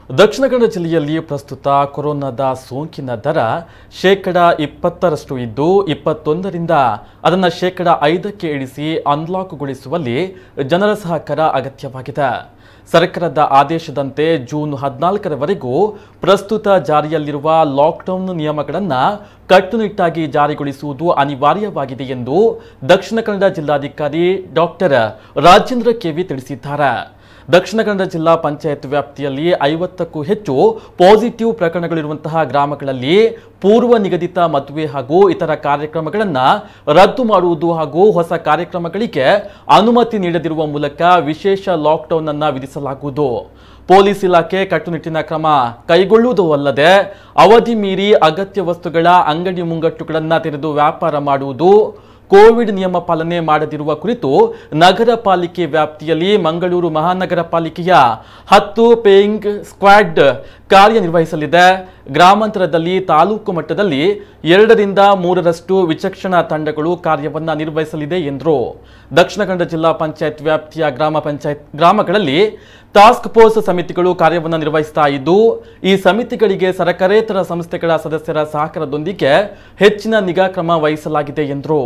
ದಕ್ಷಿಣ ಕನ್ನಡ ಜಿಲ್ಲೆಯಲ್ಲಿ ಪ್ರಸ್ತುತ ಕೊರೋನಾದ ಸೋಂಕಿನ ದರ ಶೇಕಡ ಇಪ್ಪತ್ತರಷ್ಟು ಇದ್ದು ಇಪ್ಪತ್ತೊಂದರಿಂದ ಅದನ್ನು ಶೇಕಡ ಐದಕ್ಕೆ ಇಳಿಸಿ ಅನ್ಲಾಕ್ಗೊಳಿಸುವಲ್ಲಿ ಜನರ ಸಹಕಾರ ಅಗತ್ಯವಾಗಿದೆ ಸರ್ಕಾರದ ಆದೇಶದಂತೆ ಜೂನ್ ಹದಿನಾಲ್ಕರವರೆಗೂ ಪ್ರಸ್ತುತ ಜಾರಿಯಲ್ಲಿರುವ ಲಾಕ್ಡೌನ್ ನಿಯಮಗಳನ್ನು ಕಟ್ಟುನಿಟ್ಟಾಗಿ ಜಾರಿಗೊಳಿಸುವುದು ಅನಿವಾರ್ಯವಾಗಿದೆ ಎಂದು ದಕ್ಷಿಣ ಕನ್ನಡ ಜಿಲ್ಲಾಧಿಕಾರಿ ಡಾಕ್ಟರ್ ರಾಜೇಂದ್ರ ಕೆವಿ ತಿಳಿಸಿದ್ದಾರೆ ದಕ್ಷಿಣ ಕನ್ನಡ ಜಿಲ್ಲಾ ಪಂಚಾಯತ್ ವ್ಯಾಪ್ತಿಯಲ್ಲಿ ಐವತ್ತಕ್ಕೂ ಹೆಚ್ಚು ಪಾಸಿಟಿವ್ ಪ್ರಕರಣಗಳಿರುವಂತಹ ಗ್ರಾಮಗಳಲ್ಲಿ ಪೂರ್ವ ನಿಗದಿತ ಮದುವೆ ಹಾಗೂ ಇತರ ಕಾರ್ಯಕ್ರಮಗಳನ್ನು ರದ್ದು ಮಾಡುವುದು ಹಾಗೂ ಹೊಸ ಕಾರ್ಯಕ್ರಮಗಳಿಗೆ ಅನುಮತಿ ನೀಡದಿರುವ ಮೂಲಕ ವಿಶೇಷ ಲಾಕ್ಡೌನ್ ಅನ್ನು ವಿಧಿಸಲಾಗುವುದು ಪೊಲೀಸ್ ಇಲಾಖೆ ಕಟ್ಟುನಿಟ್ಟಿನ ಕ್ರಮ ಕೈಗೊಳ್ಳುವುದೂ ಅಲ್ಲದೆ ಅವಧಿ ಮೀರಿ ಅಗತ್ಯ ವಸ್ತುಗಳ ಅಂಗಡಿ ಮುಂಗಟ್ಟುಗಳನ್ನು ತೆರೆದು ವ್ಯಾಪಾರ ಮಾಡುವುದು ಕೋವಿಡ್ ನಿಯಮ ಪಾಲನೆ ಮಾಡದಿರುವ ಕುರಿತು ನಗರ ಪಾಲಿಕೆ ವ್ಯಾಪ್ತಿಯಲ್ಲಿ ಮಂಗಳೂರು ಮಹಾನಗರ ಪಾಲಿಕೆಯ ಹತ್ತು ಪೇಯಿಂಗ್ ಸ್ಕ್ವಾಡ್ ಕಾರ್ಯನಿರ್ವಹಿಸಲಿದೆ ಗ್ರಾಮಾಂತರದಲ್ಲಿ ತಾಲೂಕು ಮಟ್ಟದಲ್ಲಿ ಎರಡರಿಂದ ಮೂರರಷ್ಟು ವಿಚಕ್ಷಣಾ ತಂಡಗಳು ಕಾರ್ಯವನ್ನು ನಿರ್ವಹಿಸಲಿದೆ ಎಂದರು ದಕ್ಷಿಣ ಕನ್ನಡ ಜಿಲ್ಲಾ ಪಂಚಾಯತ್ ವ್ಯಾಪ್ತಿಯ ಗ್ರಾಮ ಪಂಚಾಯತ್ ಗ್ರಾಮಗಳಲ್ಲಿ ಟಾಸ್ಕ್ ಫೋರ್ಸ್ ಸಮಿತಿಗಳು ಕಾರ್ಯವನ್ನು ನಿರ್ವಹಿಸ್ತಾ ಇದ್ದು ಈ ಸಮಿತಿಗಳಿಗೆ ಸರ್ಕಾರೇತರ ಸಂಸ್ಥೆಗಳ ಸದಸ್ಯರ ಸಹಕಾರದೊಂದಿಗೆ ಹೆಚ್ಚಿನ ನಿಗಾ ಕ್ರಮ ವಹಿಸಲಾಗಿದೆ ಎಂದರು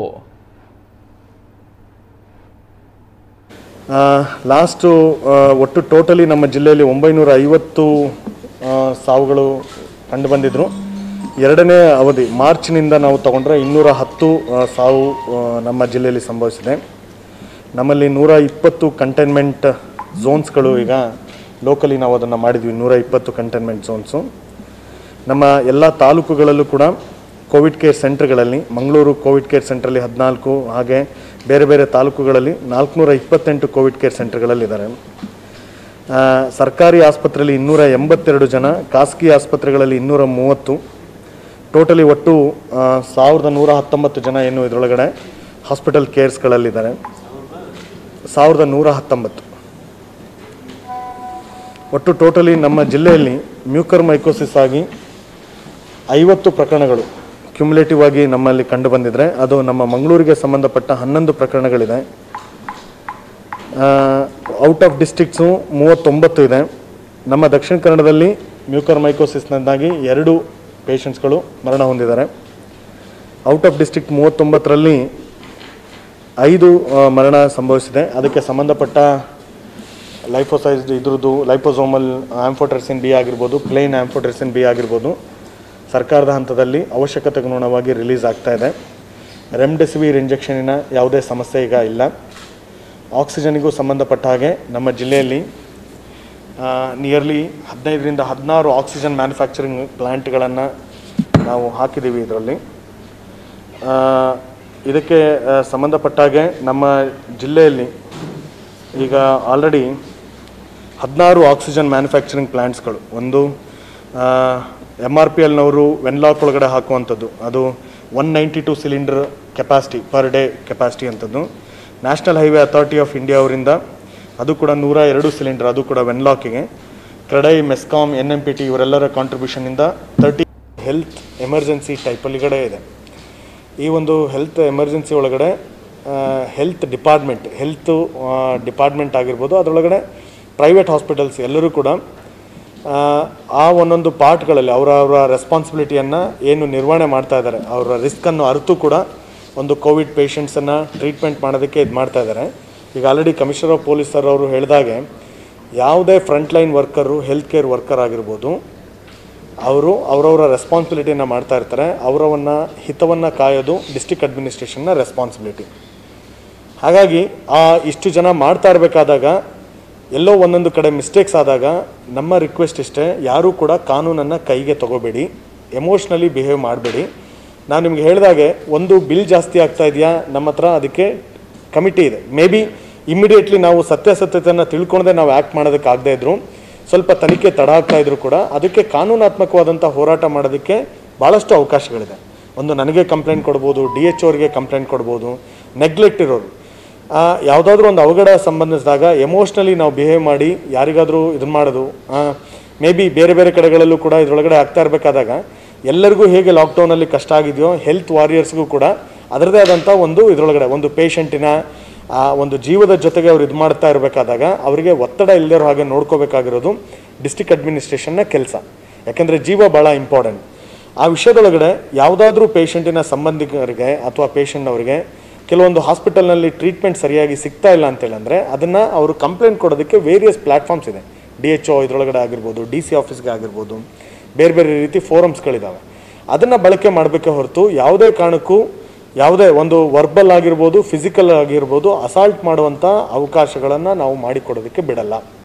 ಲಾಸ್ಟು ಒಟ್ಟು ಟೋಟಲಿ ನಮ್ಮ ಜಿಲ್ಲೆಯಲ್ಲಿ ಒಂಬೈನೂರ ಐವತ್ತು ಆ, ಸಾವುಗಳು ಕಂಡು ಬಂದಿದ್ರು ಎರಡನೇ ಅವಧಿ ಮಾರ್ಚ್ನಿಂದ ನಾವು ತಗೊಂಡ್ರೆ ಇನ್ನೂರ ಹತ್ತು ಆ, ಸಾವು ಆ, ನಮ್ಮ ಜಿಲ್ಲೆಯಲ್ಲಿ ಸಂಭವಿಸಿದೆ ನಮ್ಮಲ್ಲಿ ನೂರ ಇಪ್ಪತ್ತು ಕಂಟೈನ್ಮೆಂಟ್ ಝೋನ್ಸ್ಗಳು ಈಗ ಲೋಕಲಿ ನಾವು ಅದನ್ನು ಮಾಡಿದ್ವಿ ನೂರ ಇಪ್ಪತ್ತು ಕಂಟೈನ್ಮೆಂಟ್ ಝೋನ್ಸು ನಮ್ಮ ಎಲ್ಲ ತಾಲೂಕುಗಳಲ್ಲೂ ಕೂಡ ಕೋವಿಡ್ ಕೇರ್ ಸೆಂಟರ್ಗಳಲ್ಲಿ ಮಂಗಳೂರು ಕೋವಿಡ್ ಕೇರ್ ಸೆಂಟ್ರಲ್ಲಿ ಹದಿನಾಲ್ಕು ಹಾಗೆ ಬೇರೆ ಬೇರೆ ತಾಲೂಕುಗಳಲ್ಲಿ ನಾಲ್ಕುನೂರ ಇಪ್ಪತ್ತೆಂಟು ಕೋವಿಡ್ ಕೇರ್ ಸೆಂಟರ್ಗಳಲ್ಲಿದ್ದಾರೆ ಆ, ಸರ್ಕಾರಿ ಆಸ್ಪತ್ರೆಯಲ್ಲಿ ಇನ್ನೂರ ಎಂಬತ್ತೆರಡು ಜನ ಖಾಸಗಿ ಆಸ್ಪತ್ರೆಗಳಲ್ಲಿ ಇನ್ನೂರ ಮೂವತ್ತು ಟೋಟಲಿ ಒಟ್ಟು ಆ, ಸಾವಿರದ ನೂರ ಹತ್ತೊಂಬತ್ತು ಜನ ಏನು ಇದರೊಳಗಡೆ ಹಾಸ್ಪಿಟಲ್ ಕೇರ್ಸ್ಗಳಲ್ಲಿದ್ದಾರೆ ಸಾವಿರದ ನೂರ ಹತ್ತೊಂಬತ್ತು ಒಟ್ಟು ಟೋಟಲಿ ನಮ್ಮ ಜಿಲ್ಲೆಯಲ್ಲಿ ಮ್ಯೂಕರ್ ಮೈಕೋಸಿಸ್ ಆಗಿ ಐವತ್ತು ಪ್ರಕರಣಗಳು ಕ್ಯುಮುಲೇಟಿವ್ ಆಗಿ ನಮ್ಮಲ್ಲಿ ಕಂಡು ಬಂದಿದ್ರೆ ಅದು ನಮ್ಮ ಮಂಗಳೂರಿಗೆ ಸಂಬಂಧಪಟ್ಟ ಹನ್ನೊಂದು ಪ್ರಕರಣಗಳಿದೆ ಔಟ್ ಆಫ್ ಡಿಸ್ಟ್ರಿಕ್ಟ್ಸು ಮೂವತ್ತೊಂಬತ್ತು ಇದೆ ನಮ್ಮ ದಕ್ಷಿಣ ಕನ್ನಡದಲ್ಲಿ ಮ್ಯೂಕರ್ ಮೈಕೋಸಿಸ್ನಿಂದಾಗಿ ಎರಡು ಪೇಷಂಟ್ಸ್ಗಳು ಮರಣ ಹೊಂದಿದ್ದಾರೆ ಔಟ್ ಆಫ್ ಡಿಸ್ಟ್ರಿಕ್ಟ್ ಮೂವತ್ತೊಂಬತ್ತರಲ್ಲಿ ಐದು ಆ, ಮರಣ ಸಂಭವಿಸಿದೆ ಅದಕ್ಕೆ ಸಂಬಂಧಪಟ್ಟ ಲೈಫೋಸೈಸ್ ಇದ್ರದ್ದು ಲೈಫೋಸೋಮಲ್ ಆಂಫೋಟ್ರೆಸಿನ್ ಬಿ ಆಗಿರ್ಬೋದು ಪ್ಲೇನ್ ಆಂಫೋಟ್ರೆಸಿನ್ ಬಿ ಆಗಿರ್ಬೋದು ಸರ್ಕಾರದ ಹಂತದಲ್ಲಿ ಅವಶ್ಯಕತೆಗೆ ಅನುಗುಣವಾಗಿ ರಿಲೀಸ್ ಆಗ್ತಾ ಇದೆ ರೆಮ್ಡೆಸಿವಿರ್ ಇಂಜೆಕ್ಷನಿನ ಯಾವುದೇ ಸಮಸ್ಯೆ ಈಗ ಇಲ್ಲ ಆಕ್ಸಿಜನ್ನಿಗೂ ಸಂಬಂಧಪಟ್ಟ ಹಾಗೆ ನಮ್ಮ ಜಿಲ್ಲೆಯಲ್ಲಿ ನಿಯರ್ಲಿ ಹದಿನೈದರಿಂದ ಹದಿನಾರು ಆಕ್ಸಿಜನ್ ಮ್ಯಾನುಫ್ಯಾಕ್ಚರಿಂಗ್ ಪ್ಲ್ಯಾಂಟ್ಗಳನ್ನು ನಾವು ಹಾಕಿದ್ದೀವಿ ಇದರಲ್ಲಿ ಆ, ಇದಕ್ಕೆ ಆ, ಸಂಬಂಧಪಟ್ಟಾಗೆ ನಮ್ಮ ಜಿಲ್ಲೆಯಲ್ಲಿ ಈಗ ಆಲ್ರೆಡಿ ಹದಿನಾರು ಆಕ್ಸಿಜನ್ ಮ್ಯಾನುಫ್ಯಾಕ್ಚರಿಂಗ್ ಪ್ಲ್ಯಾಂಟ್ಸ್ಗಳು ಒಂದು ಎಮ್ ಆರ್ ಪಿ ಎಲ್ನವರು ವೆನ್ಲಾಕ್ ಒಳಗಡೆ ಹಾಕುವಂಥದ್ದು ಅದು one ninety two cylinder capacity per day capacity ಅಂಥದ್ದು national highway authority of India ಅವರಿಂದ ಅದು ಕೂಡ ನೂರ ಎರಡು ಸಿಲಿಂಡರ್ ಅದು ಕೂಡ ವೆನ್ಲಾಕಿಗೆ CREDAI MESCOM N M P T ಇವರೆಲ್ಲರ ಕಾಂಟ್ರಿಬ್ಯೂಷನಿಂದ ತರ್ಟಿ ಹೆಲ್ತ್ ಎಮರ್ಜೆನ್ಸಿ ಟೈಪಲ್ಲಿಗಡೆ ಇದೆ ಈ ಒಂದು ಹೆಲ್ತ್ ಎಮರ್ಜೆನ್ಸಿ ಒಳಗಡೆ ಹೆಲ್ತ್ ಡಿಪಾರ್ಟ್ಮೆಂಟ್ ಹೆಲ್ತ್ ಡಿಪಾರ್ಟ್ಮೆಂಟ್ ಆಗಿರ್ಬೋದು ಅದರೊಳಗಡೆ ಪ್ರೈವೇಟ್ ಹಾಸ್ಪಿಟಲ್ಸ್ ಎಲ್ಲರೂ ಕೂಡ ಆ, ಆ ಒಂದೊಂದು ಪಾರ್ಟ್ಗಳಲ್ಲಿ ಅವರ ಅವರ ರೆಸ್ಪಾನ್ಸಿಬಿಲಿಟಿಯನ್ನು ಏನು ನಿರ್ವಹಣೆ ಮಾಡ್ತಾ ಇದ್ದಾರೆ ಅವರ ರಿಸ್ಕನ್ನು ಅರಿತು ಕೂಡ ಒಂದು ಕೋವಿಡ್ ಪೇಷಂಟ್ಸನ್ನು ಟ್ರೀಟ್ಮೆಂಟ್ ಮಾಡೋದಕ್ಕೆ ಇದು ಮಾಡ್ತಾ ಇದ್ದಾರೆ ಈಗ already commissioner of police sir ಅವರು ಹೇಳಿದಾಗೆ ಯಾವುದೇ front line worker health care worker ಆಗಿರ್ಬೋದು ಅವರು ಅವರವರ ರೆಸ್ಪಾನ್ಸಿಬಿಲಿಟಿಯನ್ನು ಮಾಡ್ತಾ ಇರ್ತಾರೆ ಅವರವನ್ನ ಹಿತವನ್ನು ಕಾಯೋದು ಡಿಸ್ಟಿಕ್ ಅಡ್ಮಿನಿಸ್ಟ್ರೇಷನ್ನ ರೆಸ್ಪಾನ್ಸಿಬಿಲಿಟಿ ಹಾಗಾಗಿ ಆ ಇಷ್ಟು ಜನ ಮಾಡ್ತಾ ಇರಬೇಕಾದಾಗ ಎಲ್ಲೋ ಒಂದೊಂದು ಕಡೆ ಮಿಸ್ಟೇಕ್ಸ್ ಆದಾಗ ನಮ್ಮ ರಿಕ್ವೆಸ್ಟ್ ಇಷ್ಟೇ ಯಾರೂ ಕೂಡ ಕಾನೂನನ್ನು ಕೈಗೆ ತಗೋಬೇಡಿ ಎಮೋಷ್ನಲಿ ಬಿಹೇವ್ ಮಾಡಬೇಡಿ ನಾನು ನಿಮ್ಗೆ ಹೇಳಿದಾಗೆ ಒಂದು ಬಿಲ್ ಜಾಸ್ತಿ ಆಗ್ತಾ ಇದೆಯಾ ನಮ್ಮ ಹತ್ರ ಅದಕ್ಕೆ ಕಮಿಟಿ ಇದೆ ಮೇ ಬಿ ಇಮಿಡಿಯೇಟ್ಲಿ ನಾವು ಸತ್ಯಾಸತ್ಯತೆಯನ್ನು ತಿಳ್ಕೊಂಡೆ ನಾವು ಆ್ಯಕ್ಟ್ ಮಾಡೋದಕ್ಕೆ ಆಗದೇ ಇದ್ರು ಸ್ವಲ್ಪ ತನಿಖೆ ತಡ ಆಗ್ತಾ ಇದ್ರು ಕೂಡ ಅದಕ್ಕೆ ಕಾನೂನಾತ್ಮಕವಾದಂಥ ಹೋರಾಟ ಮಾಡೋದಕ್ಕೆ ಭಾಳಷ್ಟು ಅವಕಾಶಗಳಿದೆ ಒಂದು ನನಗೆ ಕಂಪ್ಲೇಂಟ್ ಕೊಡ್ಬೋದು ಡಿ ಎಚ್ ಅವ್ರಿಗೆ ಕಂಪ್ಲೇಂಟ್ ಕೊಡ್ಬೋದು ನೆಗ್ಲೆಕ್ಟ್ ಇರೋರು ಯಾವುದಾದ್ರೂ ಒಂದು ಅವಘಡ ಸಂಬಂಧಿಸಿದಾಗ ಎಮೋಷ್ನಲಿ ನಾವು ಬಿಹೇವ್ ಮಾಡಿ ಯಾರಿಗಾದರೂ ಇದನ್ನ ಮಾಡೋದು ಮೇ ಬಿ ಬೇರೆ ಬೇರೆ ಕಡೆಗಳಲ್ಲೂ ಕೂಡ ಇದರೊಳಗಡೆ ಆಗ್ತಾ ಇರಬೇಕಾದಾಗ ಎಲ್ಲರಿಗೂ ಹೇಗೆ ಲಾಕ್ಡೌನಲ್ಲಿ ಕಷ್ಟ ಆಗಿದೆಯೋ ಹೆಲ್ತ್ ವಾರಿಯರ್ಸ್ಗೂ ಕೂಡ ಅದರದೇ ಆದಂಥ ಒಂದು ಇದರೊಳಗಡೆ ಒಂದು ಪೇಷಂಟಿನ ಆ ಒಂದು ಜೀವದ ಜೊತೆಗೆ ಅವ್ರು ಇದು ಮಾಡ್ತಾ ಇರಬೇಕಾದಾಗ ಅವರಿಗೆ ಒತ್ತಡ ಇಲ್ಲದಿರೋ ಹಾಗೆ ನೋಡ್ಕೋಬೇಕಾಗಿರೋದು ಡಿಸ್ಟಿಕ್ ಅಡ್ಮಿನಿಸ್ಟ್ರೇಷನ್ನ ಕೆಲಸ ಯಾಕೆಂದರೆ ಜೀವ ಭಾಳ ಇಂಪಾರ್ಟೆಂಟ್ ಆ ವಿಷಯದೊಳಗಡೆ ಯಾವುದಾದ್ರೂ ಪೇಷಂಟಿನ ಸಂಬಂಧಿಕರಿಗೆ ಅಥವಾ ಪೇಷಂಟ್ನವರಿಗೆ ಕೆಲವೊಂದು ಹಾಸ್ಪಿಟಲ್ನಲ್ಲಿ ಟ್ರೀಟ್ಮೆಂಟ್ ಸರಿಯಾಗಿ ಸಿಗ್ತಾ ಇಲ್ಲ ಅಂತೇಳಂದರೆ ಅದನ್ನು ಅವರು ಕಂಪ್ಲೇಂಟ್ ಕೊಡೋದಕ್ಕೆ ವೇರಿಯಸ್ ಪ್ಲ್ಯಾಟ್ಫಾರ್ಮ್ಸ್ ಇದೆ ಡಿ ಎಚ್ ಒ ಇದರೊಳಗಡೆ ಆಗಿರ್ಬೋದು ಡಿ ಸಿ ಆಫೀಸ್ಗೆ ಆಗಿರ್ಬೋದು ಬೇರೆ ಬೇರೆ ರೀತಿ ಫೋರಮ್ಸ್ಗಳಿದ್ದಾವೆ ಅದನ್ನು ಬಳಕೆ ಮಾಡಬೇಕೆ ಹೊರತು ಯಾವುದೇ ಕಾರಣಕ್ಕೂ ಯಾವುದೇ ಒಂದು ವರ್ಬಲ್ ಆಗಿರ್ಬೋದು ಫಿಸಿಕಲ್ ಆಗಿರ್ಬೋದು ಅಸಾಲ್ಟ್ ಮಾಡುವಂಥ ಅವಕಾಶಗಳನ್ನು ನಾವು ಮಾಡಿಕೊಡೋದಕ್ಕೆ ಬಿಡಲ್ಲ